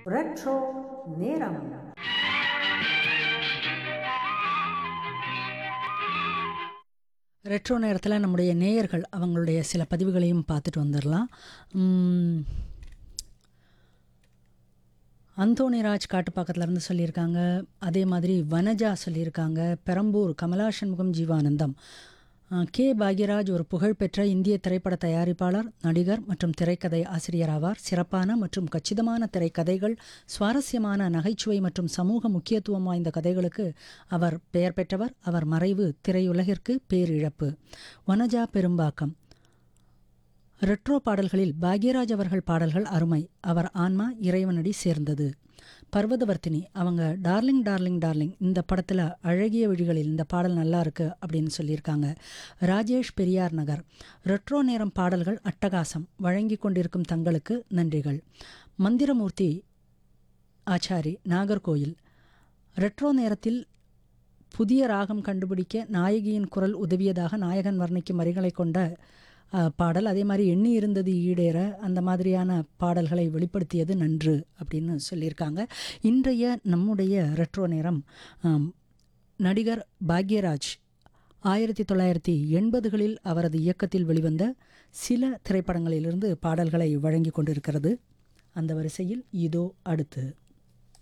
retro நேரம் retro நேரத்தில் நம்முடைய நேயர்கள் அவங்களுடைய சில பதிவுகளையும் பார்த்துட்டு வந்துடலாம் உம், அந்தோணிராஜ் காட்டுப்பாக்கத்துல இருந்து சொல்லியிருக்காங்க அதே மாதிரி வனஜா சொல்லியிருக்காங்க பெரம்பூர் கமலா சண்முகம் ஜீவானந்தம் அஹ், கே பாக்யராஜ் ஒரு புகழ்பெற்ற இந்திய திரைப்பட தயாரிப்பாளர் நடிகர் மற்றும் திரைக்கதை ஆசிரியர் ஆவார் சிறப்பான மற்றும் கச்சிதமான திரைக்கதைகள் சுவாரஸ்யமான நகைச்சுவை மற்றும் சமூக முக்கியத்துவம் வாய்ந்த கதைகளுக்கு அவர் பெயர் பெற்றவர் அவர் மறைவு திரையுலகிற்கு பேரிழப்பு வனஜா பெரும்பாக்கம் ரெட்ரோ பாடல்களில் பாக்யராஜ் அவர்கள் பாடல்கள் அருமை அவர் ஆன்மா இறைவனடி சேர்ந்தது பர்வதவர்த்தினி அவங்க டார்லிங் டார்லிங் டார்லிங் இந்த படத்தில் அழகிய வழிகளில் இந்த பாடல் நல்லா இருக்கு அப்படின்னு சொல்லியிருக்காங்க ராஜேஷ் பெரியார் நகர் ரெட்ரோ நேரம் பாடல்கள் அட்டகாசம் வழங்கி கொண்டிருக்கும் தங்களுக்கு நன்றிகள் மந்திரமூர்த்தி ஆச்சாரி நாகர்கோயில் ரெட்ரோ நேரத்தில் புதிய ராகம் கண்டுபிடிக்க நாயகியின் குரல் உதவியதாக நாயகன் வர்ணிக்கும் வரிகளை கொண்ட அஹ், பாடல் அதே மாதிரி எண்ணி இருந்தது ஈடேற அந்த மாதிரியான பாடல்களை வெளிப்படுத்தியது நன்று அப்படின்னு சொல்லியிருக்காங்க இன்றைய நம்முடைய ரெட்ரோ நேரம் ஆம், நடிகர் பாக்யராஜ் ஆயிரத்தி தொள்ளாயிரத்தி எண்பதுகளில் அவரது இயக்கத்தில் வெளிவந்த சில திரைப்படங்களிலிருந்து பாடல்களை வழங்கி கொண்டிருக்கிறது அந்த வரிசையில் இதோ அடுத்து